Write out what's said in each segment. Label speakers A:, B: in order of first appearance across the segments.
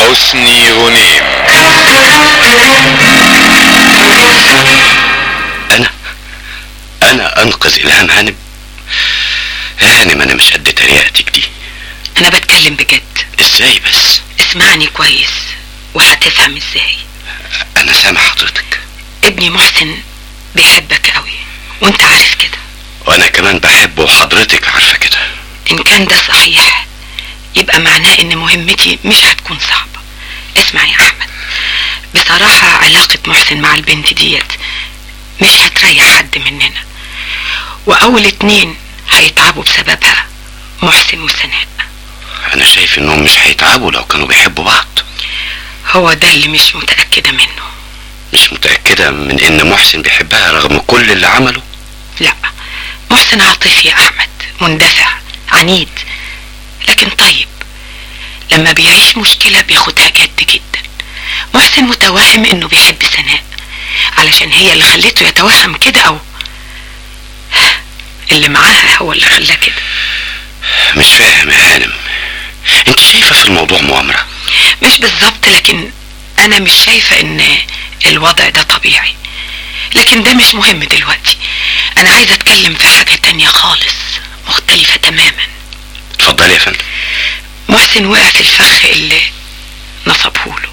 A: حسني غنيم
B: انا انا انقذ الهام هانم يا هانم انا مش قد تريقتك دي
C: انا بتكلم بجد
B: ازاي بس
C: اسمعني كويس وهتفهم ازاي
B: انا سامع حضرتك
C: ابني محسن بيحبك قوي وانت عارف كده
B: وانا كمان بحبه وحضرتك عارفه كده
C: ان كان ده صحيح يبقى معناه ان مهمتي مش هتكون صعبة اسمع يا احمد بصراحة علاقة محسن مع البنت ديت مش هتريح حد مننا واول اتنين هيتعبوا بسببها محسن وسناء
B: انا شايف انهم مش هيتعبوا لو كانوا بيحبوا بعض
C: هو ده اللي مش متأكدة منه
B: مش متأكدة من ان محسن بيحبها رغم كل اللي عمله
C: لا محسن عاطفي يا احمد مندفع عنيد لكن طيب لما بيعيش مشكلة بياخدها جد جدا محسن متوهم انه بيحب سناء علشان هي اللي خلته يتوهم كده او اللي معاها هو اللي خلاه كده
B: مش فاهم يا هانم انت شايفة في الموضوع مؤامرة
C: مش بالظبط لكن انا مش شايفة ان الوضع ده طبيعي لكن ده مش مهم دلوقتي انا عايزة اتكلم في حاجة تانية خالص مختلفة تماما
B: اتفضلي يا فندم
C: محسن وقع في الفخ اللي نصبهوله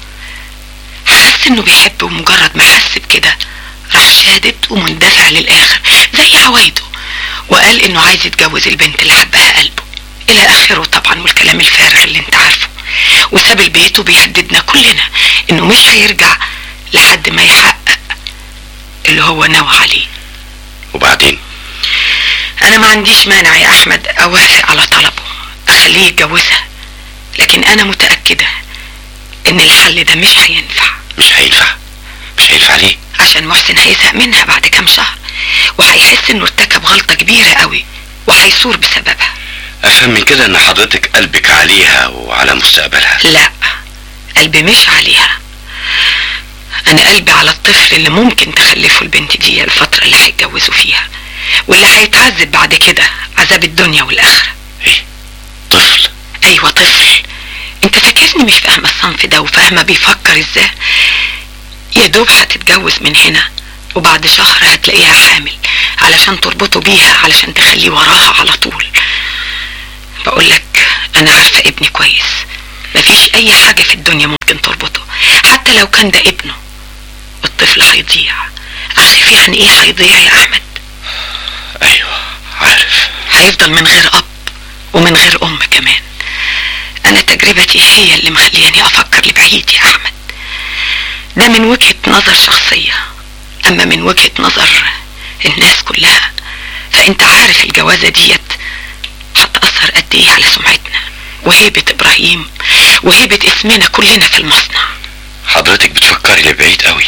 C: حس انه بيحب ومجرد ما حس بكده راح شادد ومندفع للاخر زي عوايده وقال انه عايز يتجوز البنت اللي حبها قلبه الى اخره طبعا والكلام الفارغ اللي انت عارفه وساب البيت وبيهددنا كلنا انه مش هيرجع لحد ما يحقق اللي هو نوى عليه
B: وبعدين
C: انا ما عنديش مانع يا احمد اوافق على طلبه اخليه يتجوزها لكن انا متأكدة ان الحل ده مش هينفع
B: مش هينفع مش هينفع ليه
C: عشان محسن هيزهق منها بعد كام شهر وهيحس انه ارتكب غلطة كبيرة قوي وهيثور بسببها
B: افهم من كده ان حضرتك قلبك عليها وعلى مستقبلها
C: لا قلبي مش عليها انا قلبي على الطفل اللي ممكن تخلفه البنت دي الفترة اللي هيتجوزوا فيها واللي هيتعذب بعد كده عذاب الدنيا والاخرة
B: ايه طفل
C: ايوه طفل انت فاكرني مش فاهمة الصنف ده وفاهمة بيفكر ازاي يا دوب هتتجوز من هنا وبعد شهر هتلاقيها حامل علشان تربطه بيها علشان تخليه وراها على طول بقولك انا عارفة ابني كويس مفيش اي حاجة في الدنيا ممكن تربطه حتى لو كان ده ابنه الطفل هيضيع عارف يعني ايه هيضيع يا احمد
B: ايوه عارف
C: هيفضل من غير اب ومن غير ام كمان انا تجربتي هي اللي مخلياني افكر لبعيد يا احمد ده من وجهة نظر شخصية اما من وجهة نظر الناس كلها فانت عارف الجوازة ديت هتأثر قد ايه على سمعتنا وهيبة ابراهيم وهيبة اسمنا كلنا في المصنع
B: حضرتك بتفكري لبعيد قوي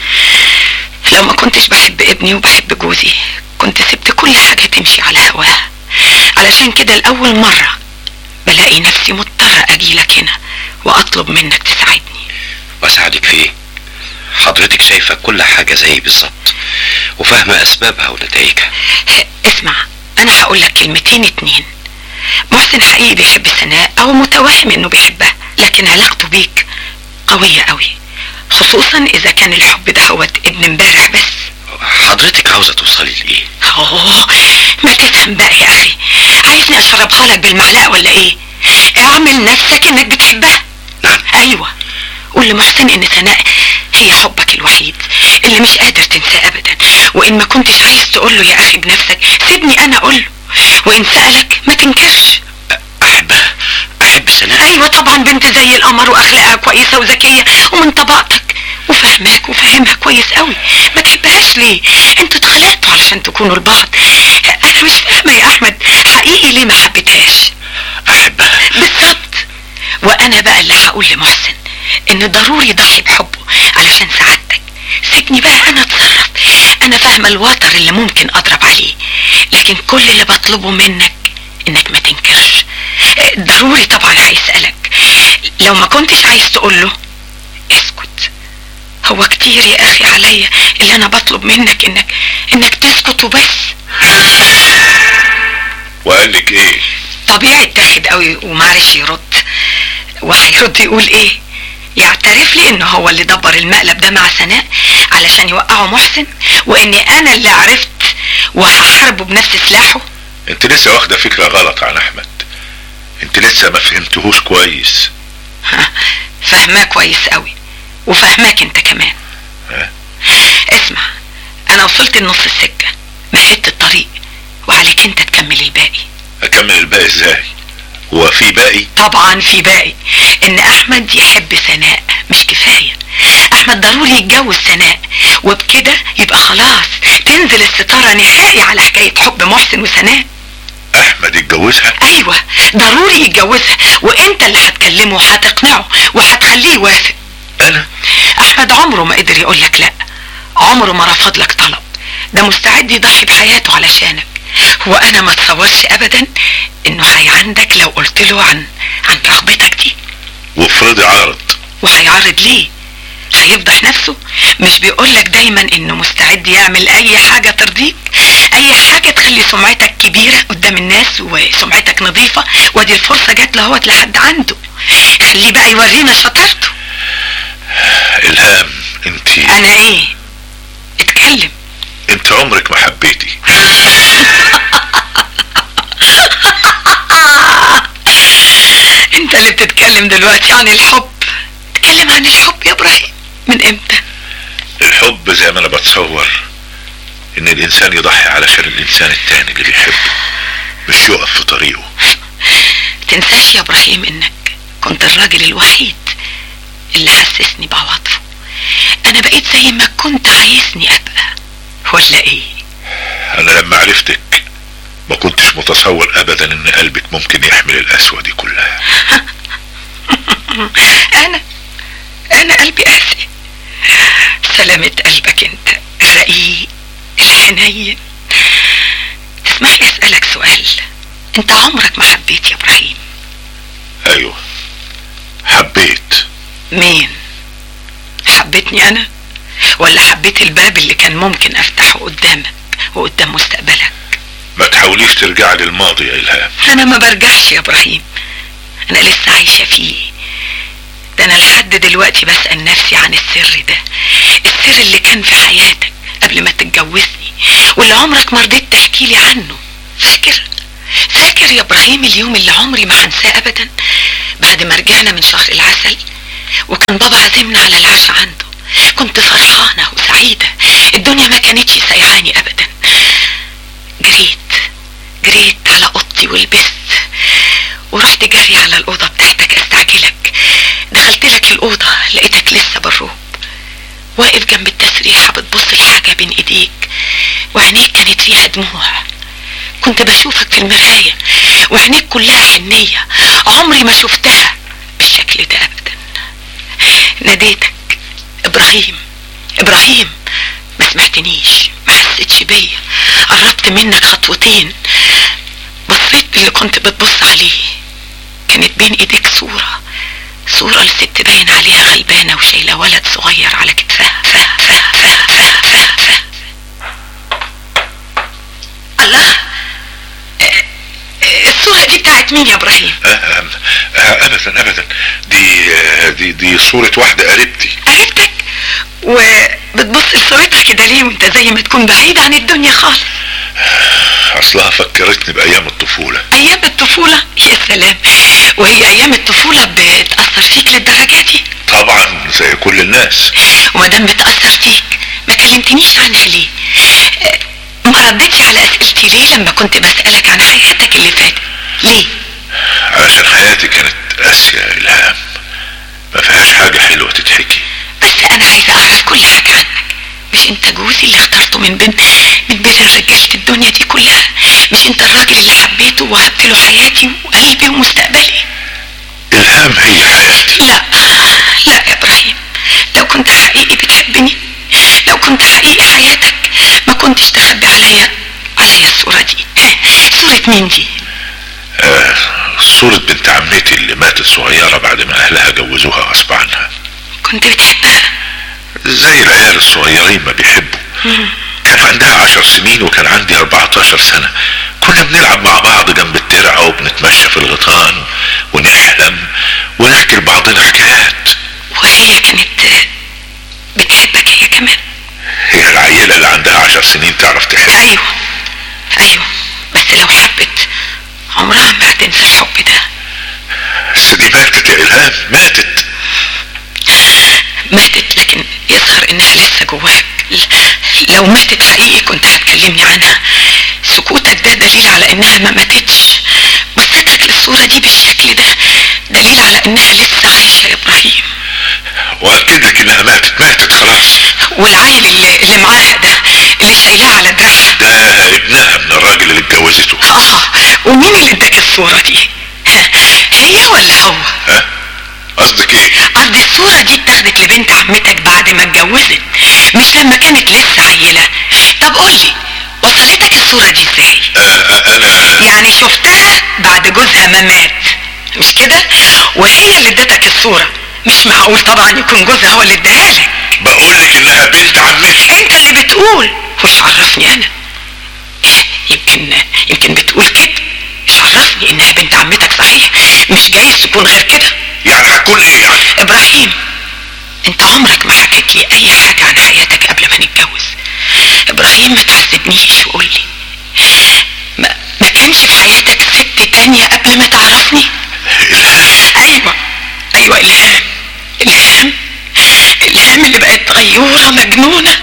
C: لو ما كنتش بحب ابني وبحب جوزي كنت سبت كل حاجة تمشي على هواها علشان كده لأول مرة بلاقي نفسي مضطرة أجيلك هنا وأطلب منك تساعدني
B: واساعدك في ايه حضرتك شايفة كل حاجة زي بالظبط وفاهمة اسبابها ونتائجها
C: اسمع أنا هقول لك كلمتين اتنين محسن حقيقي بيحب سناء أو متوهم إنه بيحبها لكن علاقته بيك قوية قوي خصوصا إذا كان الحب ده هو ابن امبارح بس
B: حضرتك عاوزة توصلي لإيه
C: اوه ما تفهم بقى يا اخي عايزني اشربها لك بالمعلقه ولا ايه اعمل نفسك انك بتحبها
B: نعم
C: ايوه قول لمحسن ان سناء هي حبك الوحيد اللي مش قادر تنساه ابدا وان ما كنتش عايز تقول له يا اخي بنفسك سيبني انا اقول له وان سالك ما تنكرش
B: احبها احب سناء
C: ايوه طبعا بنت زي القمر واخلاقها كويسه وذكيه ومن طبقتك وفهماك وفاهمها كويس قوي ما تحبهاش ليه انتوا اتخلقتوا علشان تكونوا لبعض انا مش فاهمه يا احمد حقيقي ليه ما حبيتهاش
B: احبها
C: بالظبط وانا بقى اللي هقول لمحسن ان ضروري ضحي بحبه علشان سعادتك سيبني بقى انا اتصرف انا فاهمه الوتر اللي ممكن اضرب عليه لكن كل اللي بطلبه منك انك ما تنكرش ضروري طبعا هيسألك لو ما كنتش عايز تقول له اسكت هو كتير يا اخي عليا اللي انا بطلب منك انك انك تسكت وبس
A: وقال لك ايه
C: طبيعي اتاخد قوي ومعرفش يرد وهيرد يقول ايه يعترف لي انه هو اللي دبر المقلب ده مع سناء علشان يوقعه محسن واني انا اللي عرفت وهحاربه بنفس سلاحه
A: انت لسه واخده فكره غلط عن احمد انت لسه ما فهمتهوش كويس
C: ها، فاهماه كويس قوي وفاهماك انت كمان
A: ها؟
C: اسمع انا وصلت لنص السكة مهدت الطريق وعليك انت تكمل الباقي
A: اكمل الباقي ازاي هو في باقي
C: طبعا في باقي ان احمد يحب سناء مش كفاية احمد ضروري يتجوز سناء وبكده يبقى خلاص تنزل الستارة نهائي على حكاية حب محسن وسناء
A: احمد اتجوزها
C: ايوه ضروري يتجوزها وانت اللي هتكلمه وهتقنعه وهتخليه يوافق
A: انا
C: احمد عمره ما قدر يقول لك لا عمره ما رفض لك طلب ده مستعد يضحي بحياته علشانك وانا ما اتصورش ابدا انه هيعندك لو قلت له عن عن رغبتك دي
A: وافرضي عارض
C: وهيعرض ليه هيفضح نفسه مش بيقولك دايما انه مستعد يعمل اي حاجة ترضيك اي حاجة تخلي سمعتك كبيرة قدام الناس وسمعتك نظيفة وادي الفرصة جات لهوت لحد عنده خليه بقى يورينا شطارته
A: الهام انت
C: انا ايه اتكلم
A: انت عمرك ما حبيتي
C: انت اللي بتتكلم دلوقتي عن الحب اتكلم عن الحب يا ابراهيم من امتى
A: الحب زي ما انا بتصور ان الانسان يضحي علشان الانسان التاني اللي بيحبه مش يقف في طريقه
C: تنساش يا ابراهيم انك كنت الراجل الوحيد اللي حسسني بعواطفه انا بقيت زي ما كنت عايزني ابقى ولا ايه
A: انا لما عرفتك ما كنتش متصور ابدا ان قلبك ممكن يحمل القسوة دي كلها
C: انا انا قلبي قاسي سلامة قلبك انت الرقيق الحنين تسمح لي اسألك سؤال انت عمرك ما حبيت يا ابراهيم
A: ايوه حبيت
C: مين حبيتني انا ولا حبيت الباب اللي كان ممكن افتحه قدامك وقدام مستقبلك
A: ما تحاوليش ترجع للماضي يا الهام
C: انا ما برجعش يا ابراهيم انا لسه عايشة فيه ده انا لحد دلوقتي بسأل نفسي عن السر ده السر اللي كان في حياتك قبل ما تتجوزني واللي عمرك ما رضيت تحكي لي عنه فاكر فاكر يا ابراهيم اليوم اللي عمري ما هنساه ابدا بعد ما رجعنا من شهر العسل وكان بابا عازمنا على العشاء عنده كنت فرحانة وسعيدة الدنيا ما كانتش سايعاني ابدا جريت جريت على اوضتي ولبست ورحت جري على الأوضة بتاعتك استعجلك دخلت لك الأوضة لقيتك لسه بالروب واقف جنب التسريحة بتبص لحاجة بين ايديك وعينيك كانت فيها دموع كنت بشوفك في المراية وعينيك كلها حنية عمري ما شفتها بالشكل ده أبدا ناديتك إبراهيم إبراهيم ما سمعتنيش ما حسيتش بيا قربت منك خطوتين بصيت اللي كنت بتبص عليه كانت بين ايديك صورة صورة لست باين عليها غلبانة وشايلة ولد صغير على كتفها فا فا فا فا فا فا الله آه، آه، الصورة دي بتاعت مين يا ابراهيم
A: آه، آه، آه، ابدا ابدا دي آه، دي دي صورة واحدة قريبتي
C: قريبتك وبتبص لصورتها كده ليه وانت زي ما تكون بعيد عن الدنيا خالص
A: اصلها فكرتني بايام الطفولة
C: ايام الطفولة يا سلام وهي ايام الطفولة بتأثر فيك للدرجة دي
A: طبعا زي كل الناس
C: ومادام بتأثر فيك ما كلمتنيش عنها ليه آه، ما ردتش على اسئلتي ليه لما كنت بسألك عن حياتك اللي فاتت ليه
A: علشان حياتي كانت قاسية يا الهام ما فيهاش حاجة حلوة تتحكي
C: بس انا عايزة اعرف كل حاجة عنك مش انت جوزي اللي اخترته من بين من بين الرجال في الدنيا دي كلها مش انت الراجل اللي حبيته ووهبت له حياتي وقلبي ومستقبلي
A: الهام هي حياتي
C: لا لا يا ابراهيم لو كنت حقيقي بتحبني لو كنت حقيقي حياتك ما كنتش تخبي عليا عليا الصورة دي صورة مين دي
A: آه صورة بنت عمتي اللي ماتت صغيرة بعد ما اهلها جوزوها غصب عنها
C: كنت بتحبها
A: زي العيال الصغيرين ما بيحبوا كان عندها عشر سنين وكان عندي 14 سنة كنا بنلعب مع بعض جنب الترعة وبنتمشى في الغيطان ونحلم ونحكي الهام ماتت
C: ماتت لكن يظهر انها لسه جواك ل- لو ماتت حقيقي كنت هتكلمني عنها سكوتك ده دليل على انها ما ماتتش بصيتك للصورة دي بالشكل ده دليل على انها لسه عايشة يا ابراهيم
A: واكد لك انها ماتت ماتت خلاص
C: والعيل اللي, اللي معاها ده اللي شايلاه على دراعها
A: ده ابنها من الراجل اللي اتجوزته
C: اه ومين اللي اداك الصورة دي ها، هي ولا هو
A: ها قصدك ايه
C: قصدي الصورة دي اتاخدت لبنت عمتك بعد ما اتجوزت مش لما كانت لسه عيلة طب قولي وصلتك الصورة دي ازاي
A: آه، آه، انا
C: يعني شفتها بعد جوزها ما مات مش كده وهي اللي ادتك الصورة مش معقول طبعا يكون جوزها هو اللي اداها لك
A: بقول لك انها بنت عمتي
C: انت اللي بتقول وش عرفني انا يمكن يمكن بتقول كده مش عرفني انها بنت عمتك صحيح مش جايز تكون غير كده
A: يعني هتكون ايه يعني
C: ابراهيم انت عمرك ما حكيت لي اي حاجة عن حياتك قبل ما نتجوز ابراهيم ما تعذبنيش وقول لي ما, ما كانش في حياتك ست تانية قبل ما تعرفني
A: الهام
C: ايوه ايوه الهام الهام الهام اللي بقت غيورة مجنونة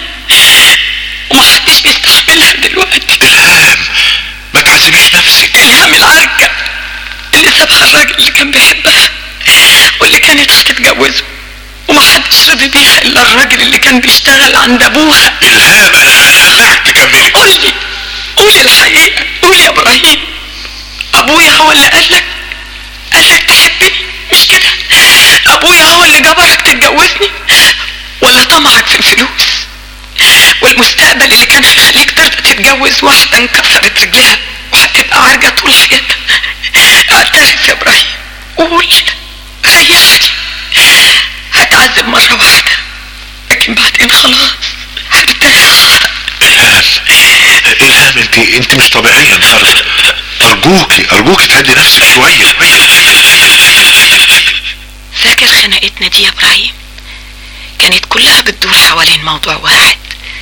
C: ومحدش بيستحملها دلوقتي
A: الهام ما تعذبيش نفسك
C: الهام العرجة اللي سابها الراجل اللي كان بيحبها واللي كانت هتتجوزه ومحدش رضي بيها الا الراجل اللي كان بيشتغل عند ابوها
A: الهام انا انا سامعك تكملي
C: قولي قولي الحقيقة قولي يا ابراهيم ابويا هو اللي قالك قالك تحبني مش كده ابويا هو اللي جبرك تتجوزني ولا طمعك في الفلوس والمستقبل اللي كان هيخليك ترضى تتجوز واحدة انكسرت رجلها وهتبقى عارجة طول حياتها اعترف يا ابراهيم قول ريحني هتعذب مرة واحدة لكن بعدين خلاص هرتاح
A: الهام الهام انت انت مش طبيعيه النهارده ارجوكي ارجوكي تهدي نفسك شويه
C: فاكر خناقتنا دي يا ابراهيم كانت كلها بتدور حوالين موضوع واحد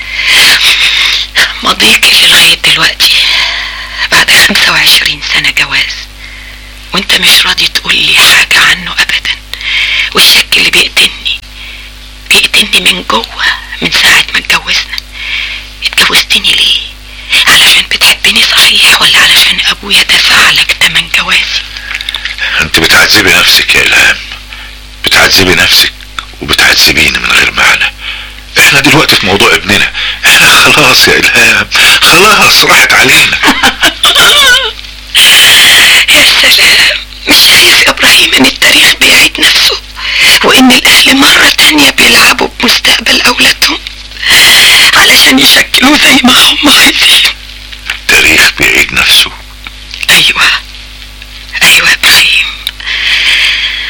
C: ماضيك اللي لغاية دلوقتي بعد خمسة وعشرين سنة جواز وانت مش راضي تقول لي حاجة عنه ابدا والشك اللي بيقتلني بيقتلني من جوه من ساعة ما اتجوزنا اتجوزتني ليه علشان بتحبني صحيح ولا علشان ابويا دفع لك تمن جوازي
A: انت بتعذبي نفسك يا الهام بتعذبي نفسك وبتعذبيني من غير معنى احنا دلوقتي في موضوع ابننا احنا خلاص يا الهام خلاص راحت علينا
C: يا سلام مش شايف يا ابراهيم ان التاريخ بيعيد نفسه وان الاهل مرة تانية بيلعبوا بمستقبل اولادهم علشان يشكلوه زي ما هم عايزين